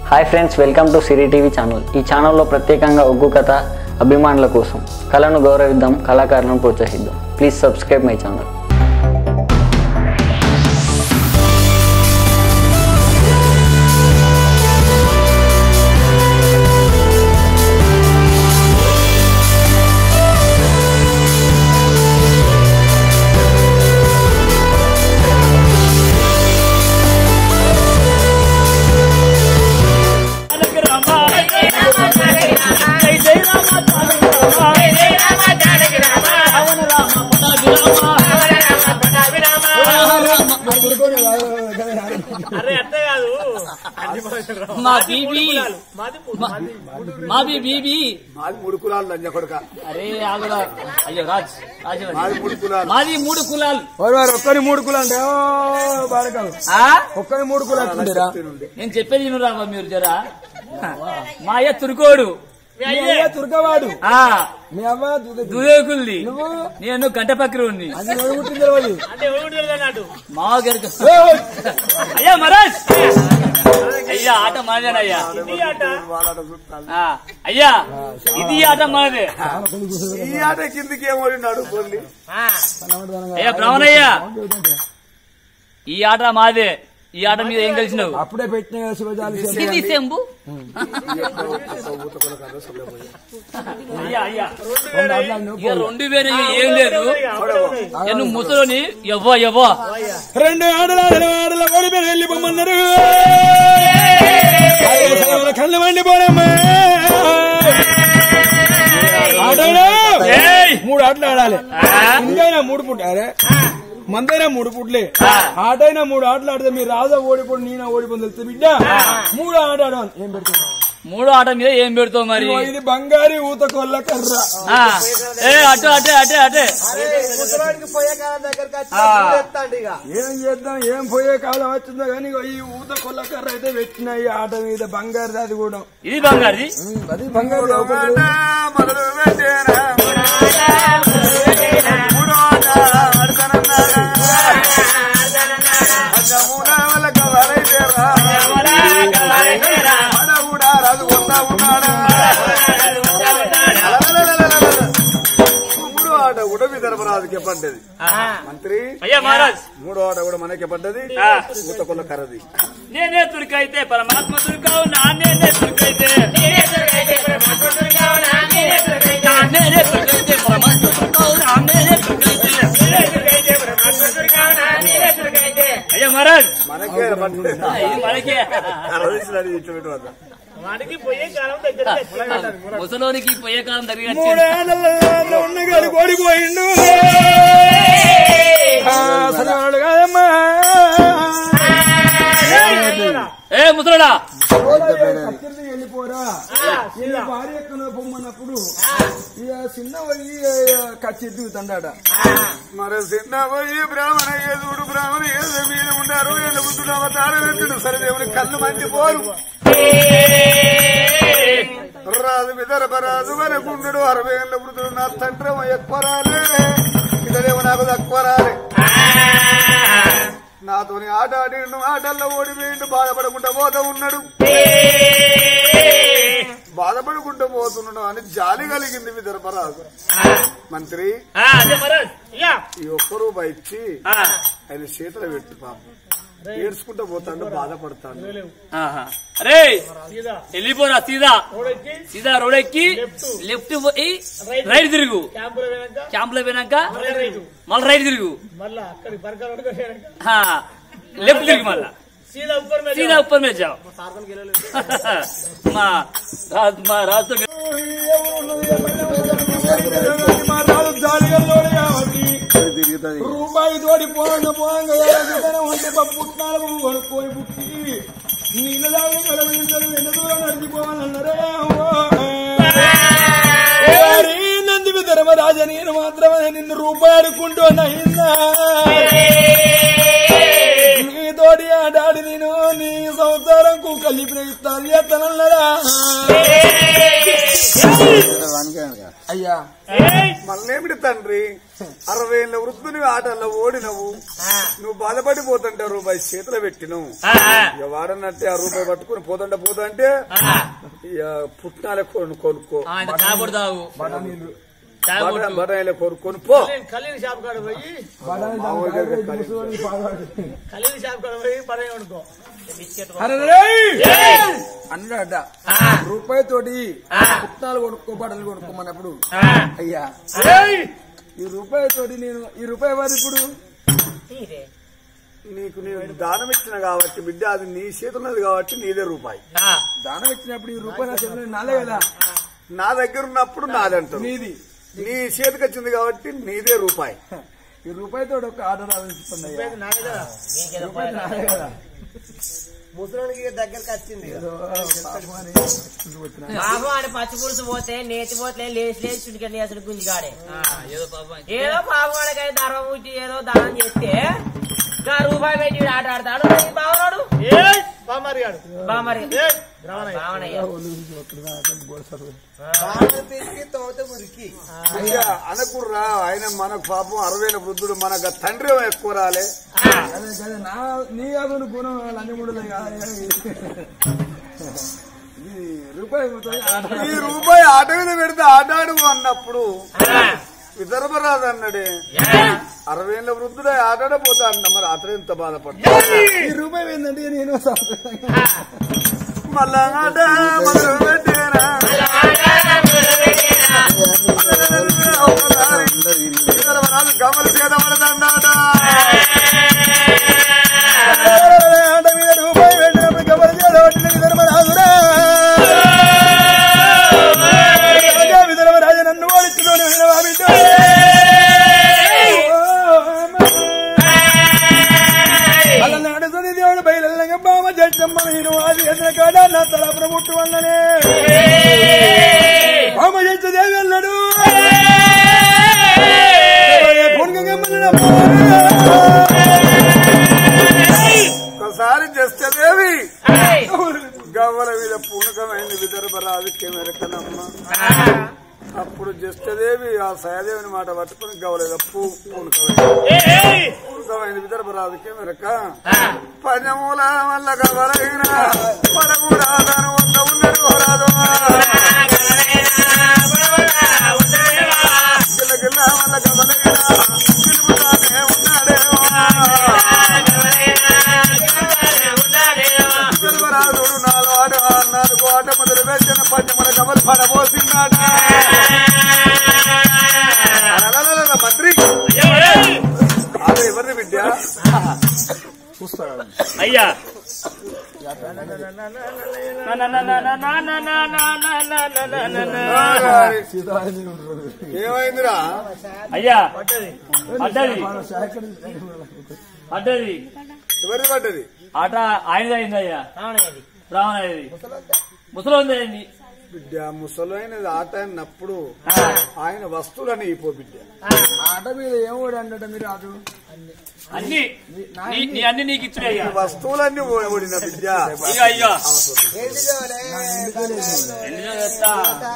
Hi friends welcome to Siri TV channel ఈ ఛానల్లో ప్రత్యేకంగా ఒగ్గు కథ అభిమానుల కోసం కళను గౌరవిద్దాం కళాకారులను ప్రోత్సహిద్దాం ప్లీజ్ సబ్స్క్రైబ్ మై ఛానల్ అరే అట్టే కాదు మా బీబీ మాది బీబీ మాది మూడు కులాలు లంజ కొడుక అరే ఆగురా అయ్యో రాజ్ రాజు మాది మూడు కులాలు మాది మూడు కులాలు ఒక్కరి మూడు కులు అంటే బాడకాలు ఆ ఒక్కరి మూడు కులు అంటుండేరా నేను చెప్పేది వినురా బాబు మీరు జరా మా అయ్య తురుకోడు మీ అయ్య తుర్కవాడు ఆ మీ అవ్వ దుర్గ- దురేకుల్ది నువ్వు నేను గంట పక్కన ఉంది అది ఎవరు పుట్టింది తెలియదు. అంటే ఎవరు తెలియదు అన్నట్టు మా గరికి ఏయ్! అయ్యా మహారాజ్ అయ్యా ఆట మనదేనయ్యా ఇది ఆట వాళ్ళ చుట్టాలు. ఆ, అయ్యా ఇది ఆట మనదే ఈ ఆట కిందికి ఏమోడినాడు పొల్లి అయ్యా బ్రహ్మణయ్య ఈ ఆట మాదే ఈ ఆట మీద ఏం కలిసినావు అప్పుడే పెట్టిన కదా శివజాలి ఇది శంభు అయ్యా అయ్యా ఇక రెండు వేరే ఏం లేదు ఇక నువ్వు ముసలోని ఎవ్వ ఎవ్వ రెండు ఆడల ఆడల ఆడల ఓడి మీద వెళ్ళి పొమ్మన్నారు కళ్ళు వండి పోనమ్మా ఆటైనా ఏయ్! మూడు ఆటలు ఆడాలి ఇంకైనా మూడు పుట్టు అరే మందైనా మూడు పుట్లే ఆటైనా మూడు ఆటలు ఆడితే మీరు రాజా ఓడిపోయి నేనా ఓడిపోయి తెలుస్తుంది బిడ్డ మూడు ఆట ఆడాలి ఏం పెడుతుంది మూడో ఆట మీద ఏం పెడతావు మరి ఇదిగో ఇది బంగారి ఊత కొల్ల కర్ర ఆ, ఏ అటు అటే అటే అటే ఆ, ఏం చేద్దాం ఏం పోయే కాలం వచ్చిందో కానీ ఇగో ఈ ఊత కొల్ల కర్ర అయితే పెట్టిన ఈ ఆట మీద బంగారు అది కూడా ఇది బంగారుది ఉమ్, అది బంగారు ఒకటి మొదలు పెట్టేనా మూడో ఆట ఆడతానన్నారా? పంచమూల వాళ్ళకి వరైతేరా. ఆడ కూడా రాజు వస్తా ఉన్నాడా అలలలలలలల. మూడో ఆట కూడా మీ ధర్మరాజుకి పడ్డది మంత్రి అయ్యా మహారాజ్ మూడో ఆట కూడా మనకే పడ్డది ఆ. ఊతకొల్ల కర్రది నేనే తురికైతే పరమాత్మ తురికావు నా నేనే తురికైతే నేనే తురికైతే పరమాత్మ తురికావు నా నేనే తురికైతే నేనే తురికైతే పరమాత్మ తురికావు నా నేనే తురికైతే నేనే తురికైతే పరమాత్మ తురికావు నా నేనే తురికైతే అయ్యా మహారాజ్ మనకే పడ్డది ఆ, ఇది మనకే కర్రదీసినది ఇట్లా పెట్టు వద్ద. వాడికి పోయే కాలం దగ్గర ముసలోనికి పోయే కాలం దగ్గర మూడేళ్లలో ఉన్నగాడు ఓడిపోయిండు ఆ, అసలు వాడు కాదమ్మా ఏ ముసలోడా కత్తిరిది వెళ్ళిపోరా ఈ భార్య ఎక్కడో పొమ్మన్నప్పుడు ఇక చిన్న పోయి కత్తి దిగుతాడ మరి చిన్న పోయి బ్రాహ్మణ ఏదుడు బ్రాహ్మణ ఏదో మీద ఉండారు ఎండ బుద్ధుడు అవతారం ఎత్తుడు సరే దేవుని కళ్ళు మంచి పోరు రాజు విదర్భరాజు వరకుండు అరవై ఏళ్ళ వృద్ధుడు నా తండ్రి ఎక్కువ రాలే ఇతడేమో నాకు తక్కువ రాలే నాతోని ఆట ఆడిండు ఆటల్లో ఓడిపోయిండు బాధపడకుండా పోతా ఉన్నాడు బాధపడుకుంటూ పోతున్నాడు అని జాలి కలిగింది విదర్భరాజు మంత్రి ఆ, అదే మహారాజ్ అయ్యా ఈ ఒక్క రూపాయి ఇచ్చి ఆ, ఆయన చేతులు పెట్టు పాపం ఏడ్చుకుంటూ పోతాడు బాధపడతాడు ఆహా. అరే సీదా వెళ్ళిపోరా సీదా రోడెక్కి సీదా రోడ్ ఎక్కి లెఫ్ట్ పోయి రైట్ తిరుగు క్యాంపులో పోయినాక క్యాంప్ లో పోయినాక మళ్ళీ రైతు మళ్ళీ రైట్ తిరుగు మళ్ళా అక్కడికి బర్గర్ పడుకోలేక ఆ, లెఫ్ట్ తిరుగు మళ్ళా సీదా ఉప్పర్ మీద సీదా ఉప్పర్ మీద జావ్ మా రాజ్ మా రాజు మా రాజు జాలిగల్లోడు కాబట్టి తిరుగుతుంది రూపాయి తోడి పోంగ పోంగ ఏదైనా ఉంటే పుట్టినాలకు కొనుక్కొని పుట్టి నీళ్ళు తాగి కలవించలు ఎంత దూరం నడిచిపోవాలన్నారే నందివి ధర్మరాజ నేను మాత్రమే నిన్ను రూపాయి అడుకుంటూ నయిందా నీ తోడి ఆడాడి నేను నీ సంసారంకు కలిపిన ఇస్తాను ఎత్తనన్నారా అయ్యా మళ్ళేమిటి తండ్రి అరవై ఏళ్ళ వృద్ధుని ఆటల్లో ఓడినవు నువ్వు బాధపడిపోతుంటే రూపాయి చేతిలో పెట్టినవు ఇక వాడన్నట్టే ఆ రూపాయి పట్టుకుని పోతుంటే పోతుంటే ఇక పుట్నాలే కొను కొనుక్కో తాగుతావు బఠానీలు తాగుబోతు బఠాయిలే కొనుక్కొని పో కళ్యాణ్ షాప్ కాడ పోయి బఠానీ దాని కాడ కూర్చొని పాగాడు. కళ్యాణ్ షాప్ కాడ పోయి పడే అనుకో అరే రేయ్! అన్నాడ రూపాయి తోటి పుట్నాలు కొనుక్కో బట్టలు కొనుక్కోమన్నప్పుడు అయ్యా ఈ రూపాయి తోటి నేను ఈ రూపాయి వారి ఇప్పుడు నీకు నేను దానం ఇచ్చిన కాబట్టి బిడ్డ అది నీ చేతున్నది కాబట్టి నీదే రూపాయి దానం ఇచ్చినప్పుడు ఈ రూపాయి నా చేతిలో నాలే కదా నా దగ్గర ఉన్నప్పుడు నాదంటారు నీది నీ చేతికి వచ్చింది కాబట్టి నీదే రూపాయి ఈ రూపాయి తోటి ఒక ఆర్డర్ ఆలోచిస్తుంది అయ్యా నాకే కదా రూపాయి నాలే కదా ముసలికి దగ్గరకు వచ్చింది ఏదో పాపం అని చూసిన. బాబు ఆడ పచ్చి పులుసు పోతే నేతి పోతే లేచి లేచి చుడికండి అసలు గుంజిగాడే ఏదో పాపం ఏదో పాపం వాడికై ధర్మం పుట్టి ఏదో దానం చేస్తే ఇంకా రూపాయి పెట్టి వీడు ఆట ఆడతాడు ఈ బావనాడు ఏ పామారి గాడు బామరి ఏ రావణయ్య బావనయ్య బాగా పెరిగి తోట మురికి అయ్యా అనకుర్రా ఆయన మనకు పాపం అరవేల వృద్ధుడు మనకు తండ్రి ఎక్కువ రాలే అదే కదా నా నీ కాదు గుణం లంజ మూడులే కాదు ఇది రూపాయి తోటి ఆర్డర్ ఈ రూపాయి ఆట మీద పెడితే ఆటాడు అన్నప్పుడు విదర్భరాదు అన్నాడే అరవై ఏళ్ళ వృద్ధుడు ఆటాడపోతా అన్న మరి అతను ఎంత బాధపడ్డా ఈ రూపాయి ఏంటంటే నేను సంతోషంగా మళ్ళా ఆట మొదలు పెట్టేనా. విదర్భరాజు గమలు చేత పడదండాట ఆట మీద రూపాయి పెట్టినప్పుడు గమని చేదవట్టిన విధర్మరాజురా రాజా విధర్మరాజు నన్ను ఓడించుకొని అలా నాడుతుంది దేవుడు బయలుగా బామ జడ్జమ్మ నేను అది ఎన్న కాడ నా తలపున ముట్టు వల్లనే బామ జడ్జ దేవి అన్నాడు ఒకసారి జస్తదేవి గవ్వల మీద పూనకమైంది విదర్భరాజు కెమెరకనమ్మ అప్పుడు జస్తదేవి ఆ సయదేవిని మాట పట్టుకుని గవ్వల మీద పూ పూనకమైంది పూనకమైంది విదర్భరాజుకి మెరక పదమూల వల్ల గవరైన పడమూల దాని వద్ద ఉన్నది రాదు గిల్లగిల్ల వల్ల గవలైన పిలుపుతానే ఉన్నాడేమో విదర్భరాజుడు నాలుగు ఆట నాలుగు ఆట మొదలు పెట్టిన పద్యముల గమలు పడబోసిన్నాడు అలలలల మంత్రి అది ఎవరిని బిడ్డ అయ్యా నా నా నా నా నా నా నా నా నా నా నా నా నా నా. ఏమైందిరా అయ్యా అడ్డది అడ్డది ఎవరిని పడ్డది ఆట ఆయనది అయింది అయ్యా రావణయ్యది బ్రాహ్మణది ముసలి ఉంది అయింది బిడ్డ ముసలైనది ఆట అన్నప్పుడు ఆయన వస్తువులని అయిపో బిడ్డ ఆట మీద ఏమోడు అన్నట మీరు రాజు అన్ని నీ- నీ అన్ని నీకు ఇచ్చిన అయ్యా ఈ వస్తువులన్నీ ఓడిన బిడ్డ ఇక అయ్యా ఏంటి జోలే? ఎన్ని చేస్తా?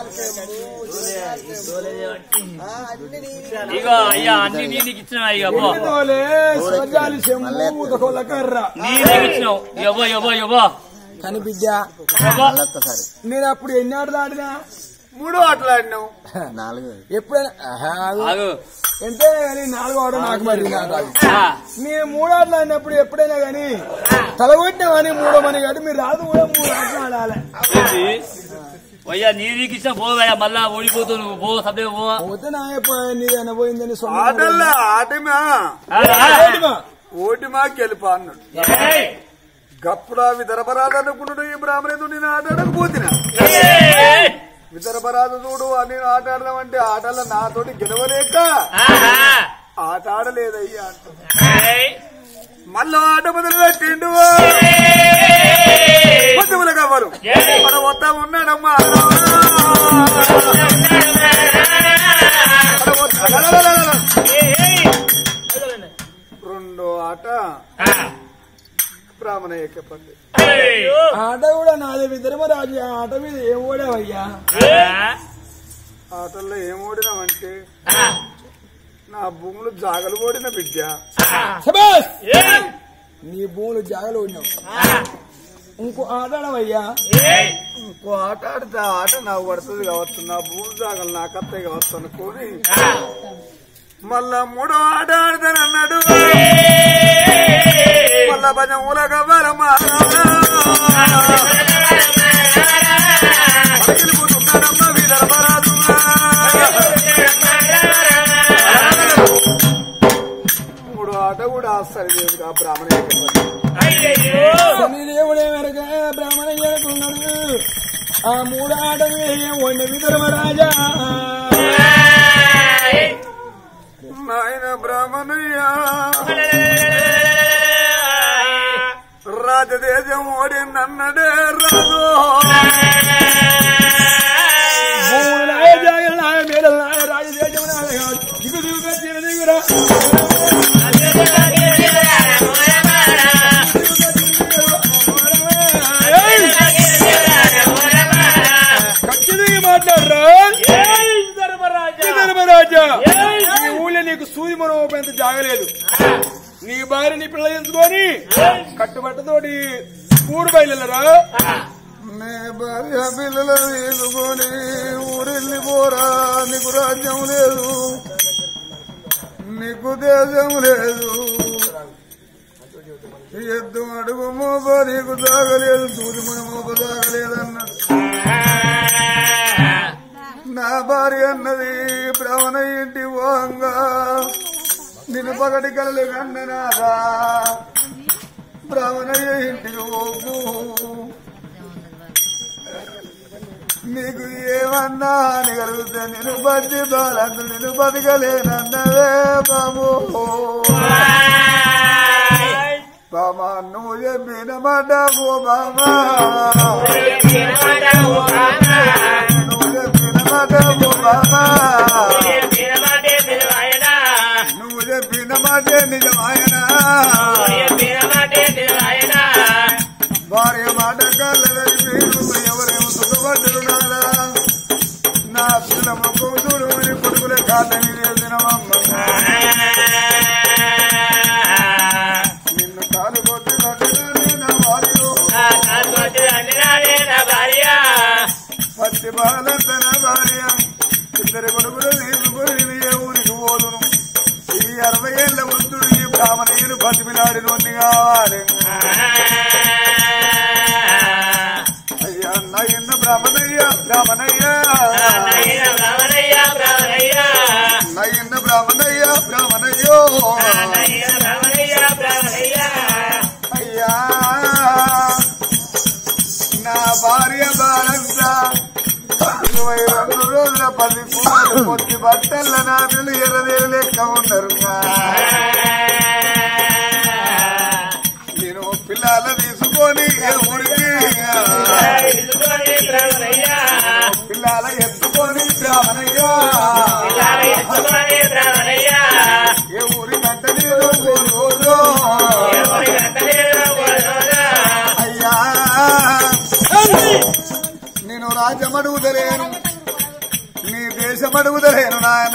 ఆ, అన్ని నీ- ఇక అయ్యా అన్ని నీ నీకు ఇచ్చిన అయ్యా పో తోలే స్వర్గాలి చెంబు ఊతకొల్ల కర్ర నీ నీకు ఇచ్చినావు ఇవ్వ ఇవ్వ ఇవ్వ కానీ బిడ్డ నేను అప్పుడు ఎన్ని ఆటలు ఆడినా మూడో ఆటలాడినావు ఎప్పుడైనా ఆహా, ఆగు. ఆగు ఎంతే కానీ నాలుగో ఆట నాకు మరి నాకు ఆగు. ఆ, నేను మూడు ఆటలు ఆడినప్పుడు ఎప్పుడైనా కానీ తలగొట్టినా కానీ మూడో మని కానీ మీరు రాదు కూడా మూడు ఆటలు ఆడాలి ఏంటి? అయ్యా నీ నీకు ఇచ్చిన పోవయ్యా మళ్ళా ఓడిపోతావు నువ్వు పో సభ్య పో పోతే నా నీదైనా పోయిందని సొంత ఆటల్లో ఆటమా ఆ, ఆ. ఓడిమా. ఓటిమా గెలుపా అన్నాడు ఏయ్! గప్పుడా విదర్భరాజు అనుకున్నాడు ఈ బ్రాహ్మణుడు నేను ఆటాడకపోతినా ఏయ్! విదర్భరాజు చూడు అని ఆట ఆడదామంటే ఆటల్లో నాతోటి గెలవలేక ఆహా! ఆట ఆడలేదయ్యా అంటాడు. ఏయ్! మళ్ళా ఆట మొదలు పెట్టిండు పొద్దుముల కవ్వరు మన వద్ద ఉన్నాడమ్మా మన వద్ద- లలలలలల. రెండో ఆట ఆ. బ్రాహ్మణ ఎక్కపండి ఏయ్! ఆట కూడా నాదే విధర్మరాజు ఆ ఆట మీద ఏం ఓడావయ్యా ఆ. ఆటల్లో ఏం ఓడినామంటే నా భూములు జాగలు ఓడిన బిడ్డ శబాష్ నీ భూములు జాగలో ఉన్నావు ఇంకో ఆడాడవయ్యా ఇంకో ఆట ఆడితే ఆ ఆట నాకు పడుతుంది కావచ్చు నా భూములు జాగలు నాకు అత్తయ్య కావచ్చు అనుకోని మళ్ళా మూడో ఆట ఆడతానన్నాడు మళ్ళా భజం ఉలగవరమా పగిలిపోతున్నాడమ్మ విదర్భరాజు మూడో ఆట కూడా ఆస్తారు లేదు ఆ బ్రాహ్మణ శనిదేవుడే వెనక బ్రాహ్మణ చేరుకున్నాడు ఆ మూడు ఆటలు వండి విధర్మరాజా నాయన బ్రాహ్మణయ్యా రాజదేశం ఓడిందన్నడే రాజు భూములు నాయ జాగలు నాయ మేడలు నాయ రాజదేశం నాయ దిగు దిగుగా తీర దిగురా ఖచ్చితంగా మాట్లాడరా ధర్మరాజా ఈ ఊళ్ళో నీకు సూది మనోపేంత జాగలేదు నీ భార్య నీ పిల్ల ఎంచుకొని కట్టుబట్టతోటి ఊరు బయలురా నే భార్య పిల్లలు తీసుకొని ఊరెళ్ళి పోరా నీకు రాజ్యం లేదు నీకు దేశం లేదు ఎద్దు అడుగు మోప నీకు తాగలేదు సూది మన మోప తాగలేదన్నాడు నా భార్య అన్నది బ్రహ్మణ ఇంటి ఓంగా నిన్ను పగటి కలలు కన్ననాదా బ్రాహ్మణయ్య ఇంటికి పోకు నీకు ఏమన్నా అని కలుగుతా నేను బతి బాలంత నేను బతకలేనన్నవే బాబు బామా నువ్వు చెప్పిన మాట ఓ బామా నువ్వు చెప్పిన మాట ఓ బామా నువ్వు చెప్పిన మాటే నిజమాయన భార్య మాట కలదని మీరు ఎవరేమో సుఖపడ్డరు నాలా నా పిల్ల మొక్కం చూడు అని కొడుకుల కాళ్ళ మీద దినమమ్మ నిన్ను కాలు కొట్టి కట్టగానే నా భార్య పత్తి బాలంత నా భార్య ఇద్దరు కొడుకులు తీసుకుని నేను ఏ ఊరికి పోదును ఈ అరవై ఏళ్ళ వృద్ధుడు ఈ బ్రాహ్మణీయులు బతిమిలాడి నొన్ని కావాలి అయ్యా నా ఎన్న బ్రాహ్మణయ్య బ్రాహ్మణయ్య నా ఎన్న బ్రాహ్మణయ్య బ్రాహ్మణయ్యో అయ్యా నా భార్య బాలంతా ఇరవై రెండు రోజుల పది పూలు కొద్ది బట్టల నాన్నలు ఎర్రదేరు లెక్క ఉన్నారు నేను పిల్లల తీసుకొని ఏ ఊరికి పిల్లల ఎత్తుకొని బ్రాహ్మణయ్యా ఏ ఊరి గంట నీరు రోజు అయ్యా నేను రాజ్యం అడుగుదలేను నీ దేశం అడుగుదలేను నాయన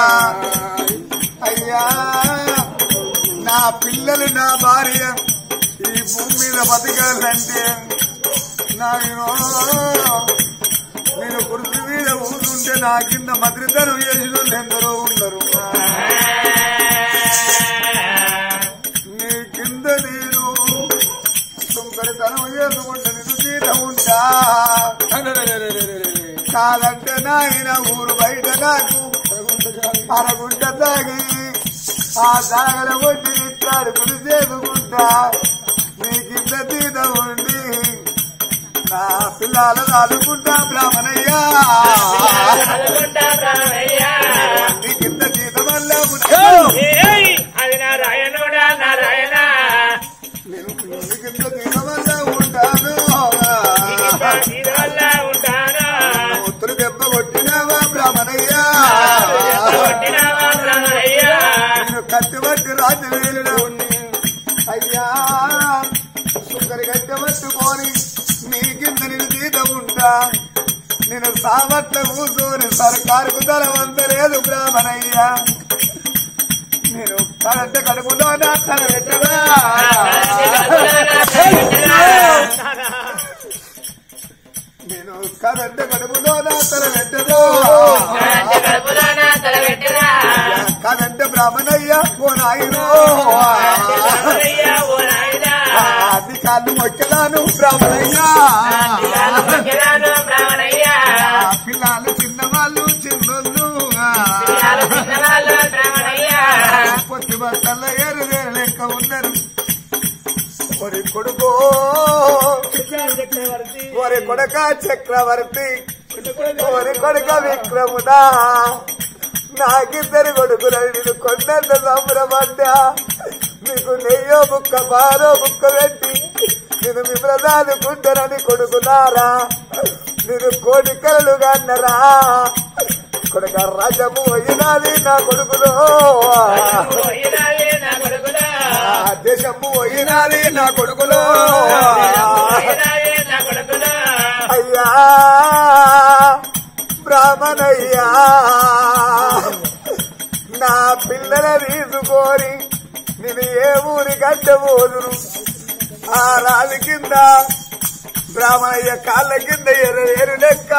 అయ్యా నా పిల్లలు నా భార్య ఈ భూమి మీద బతకాలంటే నేను నేను కుర్చీ మీద ఊరుంటే నా కింద మద్రితలు చేసిన వాళ్ళు ఎందరో ఉండరు నీ కింద నేను సుంకరితనం చేసుకుంటే నిన్ను తీర ఉంటా కాదంటే నాయన ఊరు బయట నాకు అరగుంట తాగి ఆ సాగర వచ్చి ఇట్లాడుకుని చేసుకుంటా నీ కింద తీత ఉండి నా పిల్లలు ఆడుకుంటా బ్రాహ్మణయ్యా నీ కింద తీత వల్ల అది నారాయణుడా నారాయణ నేను నీ కింద తీత వల్ల ఉంటాను దీని వల్ల ఉంటాను ఒత్తులు దెబ్బ కొట్టినావా బ్రాహ్మణయ్యా కొట్టినావా బ్రహ్మయ్యా నేను కట్టుబట్టి రాజు వేలుడు అయ్యా సుక్కరి కట్టబట్టుకొని నీ కింద నేను తీత ఉంటా నీ నేను సామర్థ కూర్చొని సర్కారుకు ధనవంతలేదు బ్రాహ్మణయ్యా నేను కరెంట్ కడుపులో నా తల పెట్టదా నేను కరెంట్ కడుపులో నా తల పెట్టదో కరెంట్ బ్రాహ్మణయ్య ఓ నాయనో అది కాళ్ళు మొక్కలాను బ్రాహ్మణయ్యా పిల్లలు చిన్నవాళ్ళు చిన్నోళ్ళు పొత్తి బట్టల ఏరు లెక్క ఉన్నారు ఒరి కొడుకో ఒరి కొడక చక్రవర్తి ఒరి కొడుక విక్రముడా నాకిద్దరు కొడుకులు నేను కొండంత సంబరపడ్డా మీకు నెయ్యో బుక్క బారో బుక్క పెట్టి నేను మీ ప్రదాదుకుంటానని కొడుకున్నారా నేను కోటి కలలు కన్నరా కొడుక రాజము అయినది నా కొడుకులో ఆ దేశము అయినది నా కొడుకులో అయ్యా బ్రాహ్మణయ్యా నా పిల్లల తీసుకొని నేను ఏ ఊరి కట్టబోదును ఆ రాజు కింద బ్రాహ్మణయ్య కాళ్ళ కింద ఎరు ఎరు లెక్క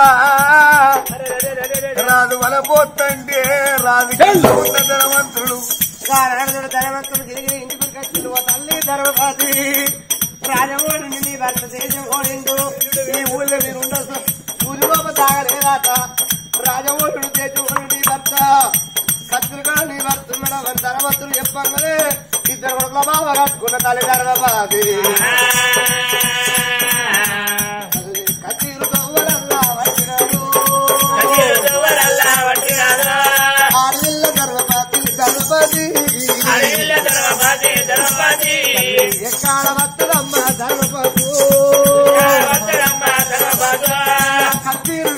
రాజు వలపోతంటే రాజు కింద ఉన్న ధనవంతుడు ధనవంతుడు తిరిగి ఇంటికి కట్టిండు ఓ తల్లి ధర్మపతి రాజమోడిని నీ భర్త దేశం ఓడిండు ఈ ఊళ్ళో మీరు ఉండొచ్చు ఊరి బాబ తాగలేదాట రాజమోడుడు దేశం ఓడి నీ భర్త కత్తిరిగా నీ భర్త ఉన్నాడు ధనవంతుడు చెప్పంగానే ఇద్దరు కొడుకుల బాబ కట్టుకున్న తల్లి ధర్మపతి కత్తిరు దొంగలల్లా వచ్చినాడు ఆడిల్ల ధర్మపతి ధర్మపతి ఎక్కడ వత్తదమ్మ ధర్మపతి కత్తిరు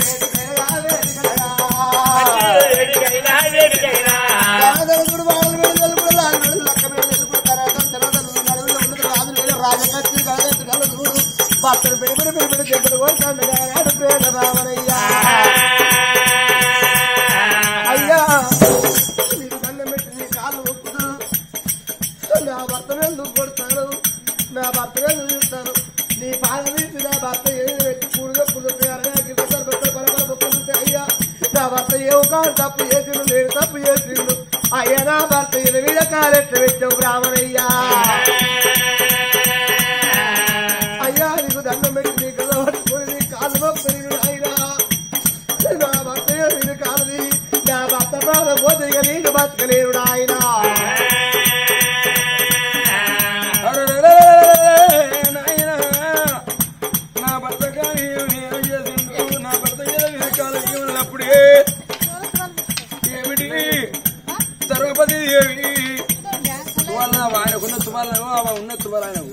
వేడికగా రాజదలుగుడు వాళ్ళు వేడుదలుగుడు లాగుడు లక్క వేడుదలుగుడు తరగం తెలదలు నడువులో ఉండదు రాజు వేలు రాజకత్తి గలగత్తి గలదుగుడు భక్తుడు పెడిపిడి పెడిపిడి చెప్పుడు కొడతాడు గాడు పేద రామనయ్యా అయ్యా నీకు దండం పెట్టి నీ కాళ్ళు ఒప్పుతురు నా భర్త ఎందుకు కొడతారు నా భర్త ఎందుకు చూస్తారు నీ పాద తీసి నా భర్త ఏది పెట్టి కూడుగా కుదురుతాయి అరగా గిద్దరు బెత్తలు పరపర బొక్కలుంటాయి అయ్యా నా భర్త ఏ ఒక తప్పు చేసిండు నేను తప్పు చేసిండు అయ్యా నా భర్త ఇది మీద కాలెట్ట పెట్టావు బ్రాహ్మణయ్యా అయ్యా నీకు దండం పెట్టి నీ కళ్ళ పట్టుకొని నీ కాళ్ళు నొప్పి అయినా నా భర్త నేను కాలది నా భర్త ప్రాణం పోతే ఇక నీకు బతకలేడు ఆయన నాయనా, నా భర్త కానీ నేను చేసిండు నా భర్త వెనకాలకి ఉన్నప్పుడే ఏమిటి సర్వపతి ఏమి వాళ్ళ ఆయనకున్న తుమాలను ఉన్న తుమాలను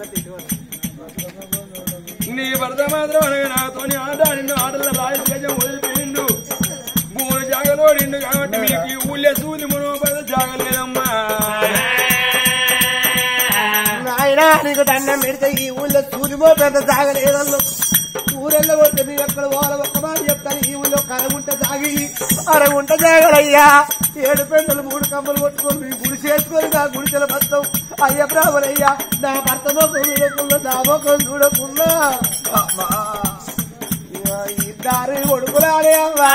నీ భర్త మాత్రం అనగా నాతోని ఆడాడిండు ఆటల రాయి గజం వదిలిపోయిండు మూడు జాగలోడిండు కాబట్టి మీకు ఈ ఊళ్ళో సూది మనోపద జాగలేదమ్మా నాయనా నీకు దండం పెడితే ఈ ఊళ్ళో సూర్యమో పెద్ద తాగలేదన్ను ఊరెళ్ళ కొడితే మీరు ఎక్కడ వాళ్ళ ఒక్క మాట చెప్తాను ఈ ఊళ్ళో కరగుంట తాగి అరగుంట తాగలయ్యా ఏడు పెండలు మూడు కమ్మలు కొట్టుకొని మీ గుడి చేసుకొని నా గుడిచెల బతాం అయ్య బ్రాహ్మణయ్యా నా భర్త మొక్కం చూడకుండా నా మొక్కం చూడకుండా ఇద్దరు కొడుకులాడే అమ్మా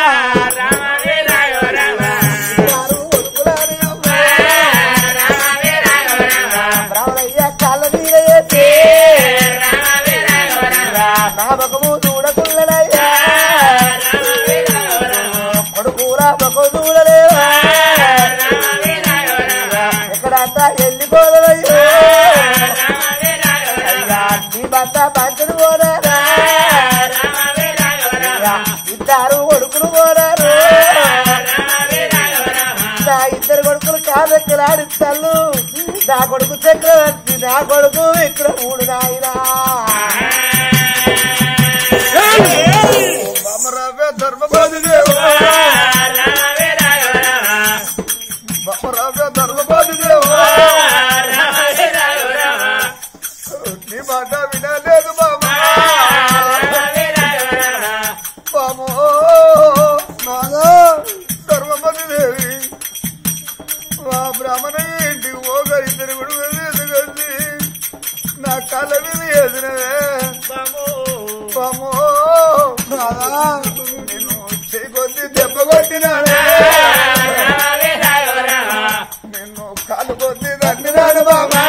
ఇద్దరు కొడుకులాడే అమ్మా బ్రాహ్మణయ్య కాళ్ళ మీద వేసి నా ముఖము చూడకుల్లడయ్యా కొడుకురా ముఖం చూడలేవా ఎక్కడంతా వెళ్ళిపోదయ్యో అయ్యా నీ భర్త పంచను పోరారా అయ్యా, ఇద్దరు కొడుకులు పోరారు నా ఇద్దరు కొడుకులు కాదెక్కలాడిస్తాను నా కొడుకు చక్రవర్తి నా కొడుకు ఇక్కడ మూడు నాయనా బమరవే ధర్మపతి దేవా బమరవే ధర్మపతి దేవా నీ మాట వినలేదు బాబా బాబో నిన్ను చేకొద్ది దెబ్బ కొట్టినాడే నిన్ను కాలు కొద్ది దండినాడు బాబా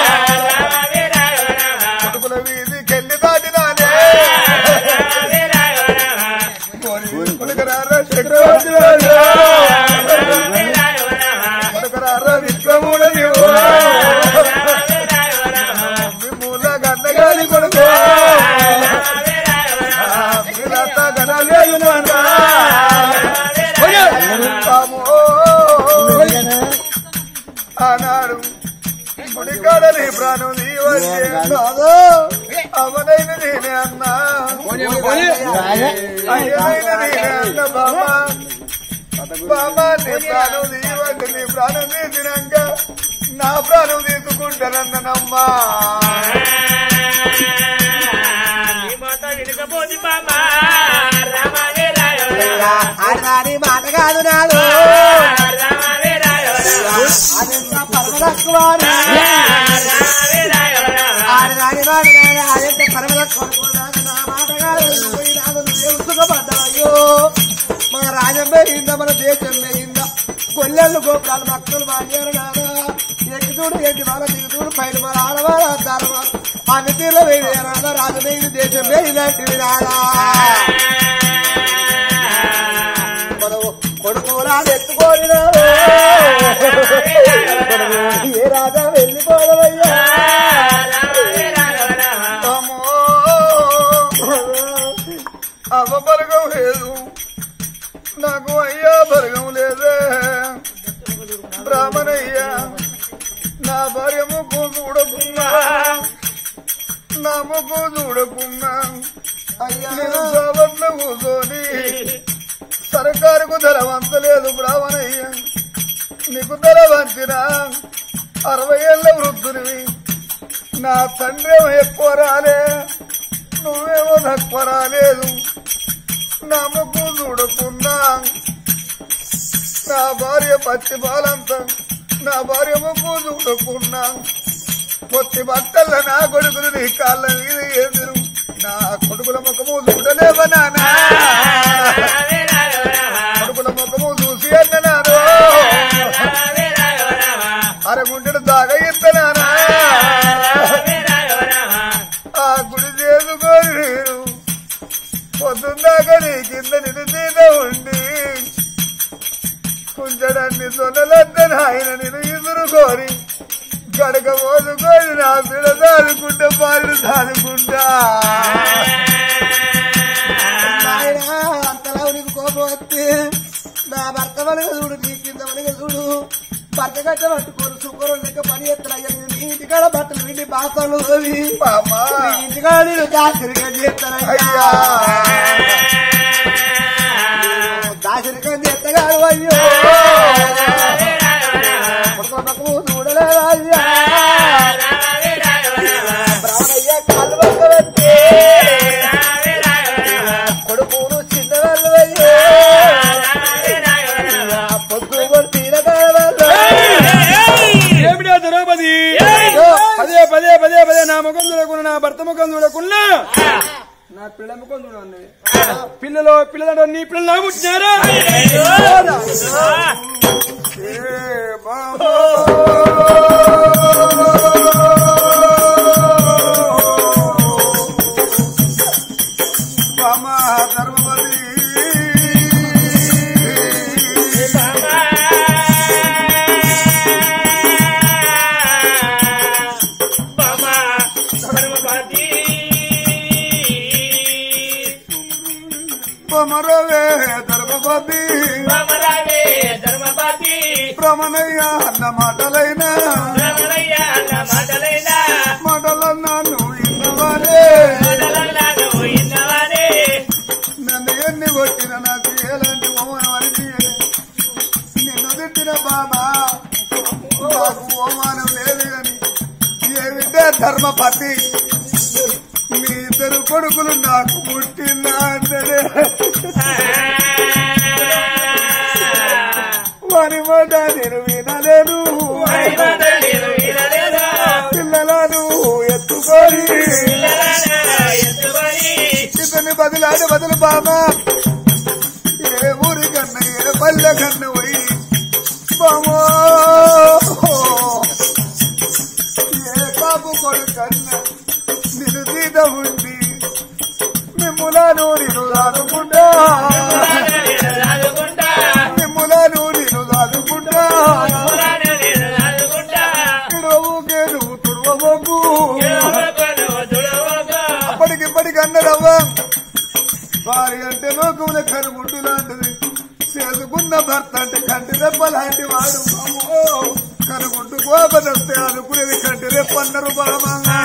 కొడుకుల వీధికెళ్ళి దాటినాడే కొడుకురారా చక్రవర్తి రాజు. కొడుకురారా విక్రముడ నీవు విమూల గన్నగాలి కొడుకు వీళ్ళంతా గణాలు నాన్నా పాము ఆనాడు ముడికాడని ప్రాణం నీవే అవనైన నేనే అన్నా అయ్యనైన నేనే అన్న బామా బామా నీ ప్రాణం నీవంటే నీ ప్రాణం తీసినాక నా ప్రాణం తీసుకుంటానన్ననమ్మా ఆడదాని మాట కాదు నాడు అదెంత పరమదక్కువాడు ఆడదాని మాట కాదు అదెంత పరమదక్కువాడు నా మాట కాదు పోయి నాదు నువ్వే ఉసుగబడ్డావయ్యో మన రాజ్యం పోయిందా మన దేశం పోయిందా గొల్లెళ్ళు గోపురాలు భక్తులు మాట్లాడు నాదా ఎట్టి చూడు ఎట్టి వాళ్ళ దిగు చూడు పైన మన ఆడవాళ్ళు అద్దారు అన్ని తీర్ల వేడి రాదా రాజు పోయింది దేశం పోయిందంటివి రాదా మనం కొడుకులా ఎత్తుకోని ఏ రాజా వెళ్ళిపోదవయ్యా అమ్మో అవ్వ బరగం లేదు నాకు అయ్యా బరగం లేదే బ్రాహ్మణయ్యా నా భార్య ముక్కు చూడకున్నా నా ముక్కు చూడకున్నా నేను సావట్ల కూర్చొని సర్కారుకు ధర వంచలేదు బ్రాహ్మణయ్య నీకు ధర వంచినా అరవై ఏళ్ళ వృద్ధునివి నా తండ్రి ఏమో ఎక్కువ రాలే నువ్వేమో తక్కువ రాలేదు నా ముగ్గు చూడకున్నా నా భార్య పచ్చి బాలంతా నా భార్య ముగ్గు చూడకున్నా పొత్తి బట్టల నా కొడుకులు నీ కాళ్ళ మీద ఎదురు నా కొడుకుల ముఖము చూడలేవ నానా కొడుకుల ముఖము చూసి అన్ననాను అరగుంటెడు దాగా ఇత్తనానా ఆ గుడి చేసుకొని నేను పొద్దున్నాక నీ కింద నిలిచిన ఉండి కుంచడాన్ని సొనలంత ఆయన నేను ఎదురుకోరి గడక పోదుకొని నా పిల్ల దాదుకుంటా పాలు దాదుకుంటా నాయనా అంతలా నీకు కోపం వస్తే నా భర్త వనగ చూడు నీ కింద వనగ చూడు భర్త గట్ట పట్టుకోరు శుక్రం లెక్క పని ఎత్తారయ్యా నేను నీ ఇంటికాడ బట్టలు విండి బాసాలు అవి బామ్మా నీ ఇంటికాడ నేను దాసరిగా చేస్తానయ్యా అయ్యా దాసరికం చేస్తగాడు అయ్యో పక్కకు చూడలేదా అయ్యా బ్రాహ్మణయ్య కాళ్ళు పక్క పెట్టి కొడుకును చిన్నవాళ్ళు అయ్యో పొద్దు కూడా తీరగాడు ఏమిటా ద్రౌపది పదే పదే పదే పదే నా ముఖం చూడకుండా నా భర్త ముఖం చూడకుండా నా పిల్ల ముఖం చూడండి పిల్లలు పిల్లలు నీ పిల్లలు నాకు పుట్టినారా ఏ బామ్మా బామ్మా ధర్మపతి బొమ్మరవే ధర్మపతి భ్రమణయ్య అన్న మాటలైనా మాటలన్నా నువ్వు ఇన్నవానే నన్ను ఎన్ని కొట్టిన నాకు ఎలాంటి ఓమనం అనిపించలే నిన్ను తిట్టిన బాబా నాకు ఓమానం లేదు గాని ఏమిటే ధర్మపతి మీ ఇద్దరు కొడుకులు నాకు పుట్టినా అంటే వారి మాట నేను వినలేను పిల్లలను ఎత్తుకొని ఇతని బదిల దాటి వదులు బామా ఏ ఊరి కన్నా ఏ పల్లె కన్నా పోయి బామో ఏ కాపు కొడుకన్నా నిన్ను తీత ఉండి మిమ్ములను నేను దాదుకుంటా మిమ్ములను నేను దాదుకుంటా ఇడవుకే నువ్వు తుడవబోకు అప్పటికిప్పటికి అన్నదవ్వా వారి అంటే లోకముల కనుముట్టు లాంటిది చేసుకున్న భర్త అంటే కంటి రెప్ప లాంటి వాడు అమ్మో కనుగుంటు కోపదస్తే అనుకునేది కంటి రెప్ప అన్నారు బామా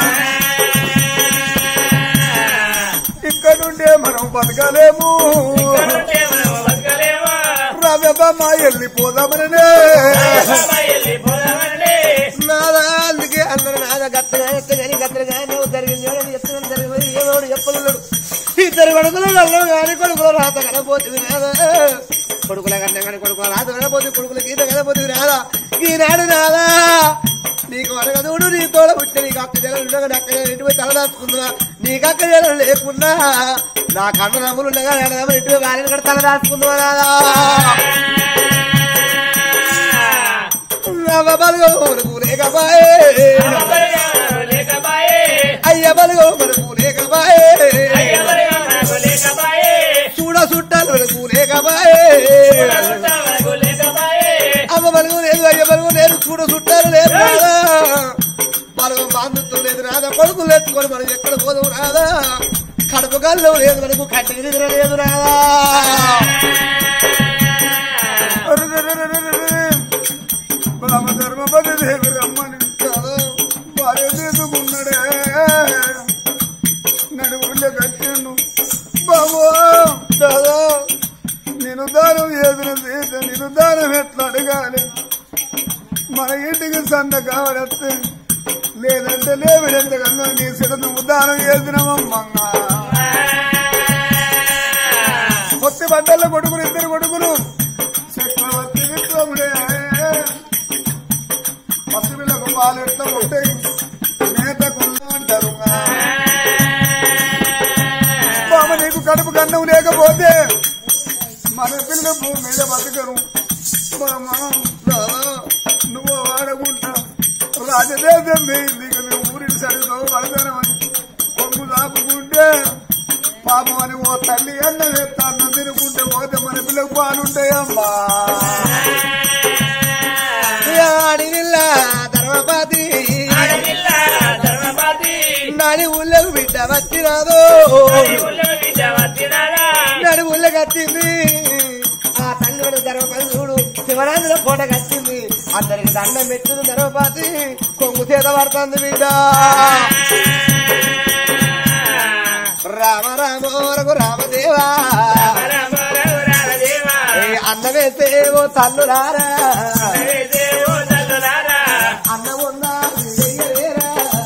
ఇక్కడ నుండే మనం బతకలేము రవ్యమ్మ వెళ్ళిపోదామనే నాదా అందుకే అందరు నాదా గత్తగా ఎత్తగాని గత్తగా నువ్వు జరిగింది అని ఎత్తగా జరిగింది ఏమోడు చెప్పలేడు ఇద్దరు కొడుకులు నల్లం కానీ కొడుకులు రాత కనపోతుంది నాదా కొడుకుల కన్నా కానీ కొడుకుల రాత కనపోతుంది కొడుకుల గీత కనపోతుంది నాదా ఈనాడు నాదా నీకు అనగదుడు నీ తోడ పుట్టిన నీకు అక్క జలం ఉండగా అక్క జలం ఇంటిపై తలదాచుకుందా నీకు అక్క జలం లేకున్నా నా కన్న నమ్ములు ఉండగా ఎడదమ్మ ఇంటిపై వారిని కూడా తలదాచుకుందా నాదా నవ బలుగో మనకు లేకపాయే అయ్య బలుగో మనకు లేకపాయే చూడ చుట్టాలు మనకు లేకపాయే అమ్మ బలుగు లేదు అయ్య బలుగు లేదు చూడ చుట్టాలు లేదు రాదా బలుగు బాంధుత్వం లేదు రాదా కొడుకులు ఎత్తుకొని మనం ఎక్కడ పోదాం రాదా కడుపు గల్లం లేదు మనకు కట్టి నిద్ర లేదు రాదా రామ ధర్మపతి దేవి రమ్మని భార్య తీసుకున్నాడే నడువుండే కట్టాను బాబో దాదా నేను దానం చేసిన చేత నేను దానం ఎట్లా అడగాలి మన ఇంటికి సంద కావడస్తే లేదంటే లేవిడెంత కన్నా నీ సిడ నువ్వు దానం చేసినవమ్మంగా కొత్త బట్టల కొడుకులు ఇద్దరు కొడుకులు చక్రవర్తి విక్రముడే పసిపిల్లకు పాలు ఎట్లా ఉంటాయి మేతకుళ్ళు అంటారు బామ నీకు కడుపు కన్నం లేకపోతే మన పిల్లలు భూమి మీద బతకరు బామ నువ్వు వాడకుంటా రాజదేశం వేయింది ఇక మేము ఊరికి సరిగ్గా పడతానమని కొమ్ము దాపుకుంటే పాపం అని ఓ తల్లి అన్న వేస్తా అన్నం తినుకుంటే పోతే మన పిల్లకు పాలుంటాయమ్మా ఆడినిల్ల ధర్మపతి నాడి ఊళ్ళకు బిడ్డ వచ్చిరాదు నాడి ఊళ్ళకి వచ్చింది ఆ తల్లి ధర్మపతి చూడు శివరాజుల కోట కట్టింది అందరికి దండం పెట్టింది ధర్మపతి కొంగు చేత పడుతుంది బిడ్డ రామ రామ రఘు రామదేవా ఏ అన్న వేసే ఓ తల్లు రారా అన్న ఉందా చెయ్యలేరా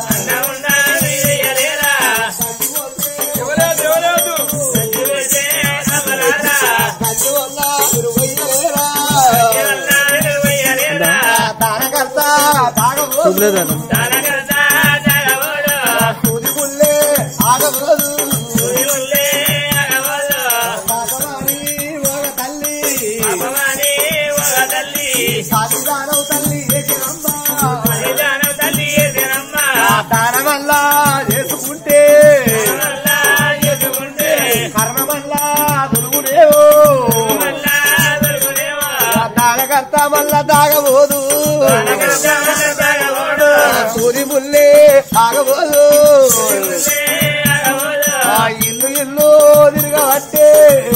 కళ్ళు ఉందా మీరు వెయ్యలేరా దానకర్త తాగబోదు సూది గుళ్ళే ఆగబోదు పాపమాని ఒక తల్లి సాధిదానవు తల్లి ఏకిరమ్మ దానమల్లా చేసుకుంటే కర్మమల్లా దొరుకునేవో దానకర్త మళ్ళా దాగబోదు సూది ముల్లే ఆగబోదు ఆ ఇల్లు ఇల్లు తిరగబట్టే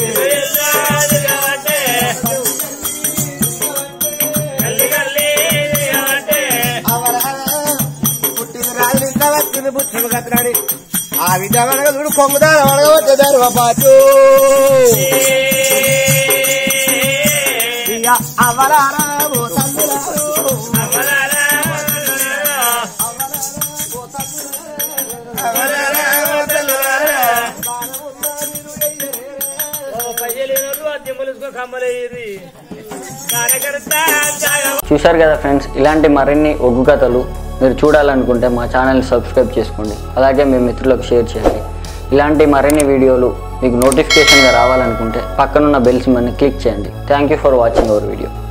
పుట్టిన రాజు ఇంత వచ్చింది పుట్టిన కత్తినాడి ఆ విద్య వడగలుడు కొంగుదారు వడగబట్టేదారు పాటు ఇక అవరారా ఓ తల్లులారు చూశారు కదా ఫ్రెండ్స్ ఇలాంటి మరిన్ని ఒగ్గు కథలు మీరు చూడాలనుకుంటే మా ఛానల్ని సబ్స్క్రైబ్ చేసుకోండి అలాగే మీ మిత్రులకు షేర్ చేయండి ఇలాంటి మరిన్ని వీడియోలు మీకు నోటిఫికేషన్గా రావాలనుకుంటే పక్కనున్న బెల్ సింబల్ని క్లిక్ చేయండి thank you for watching our video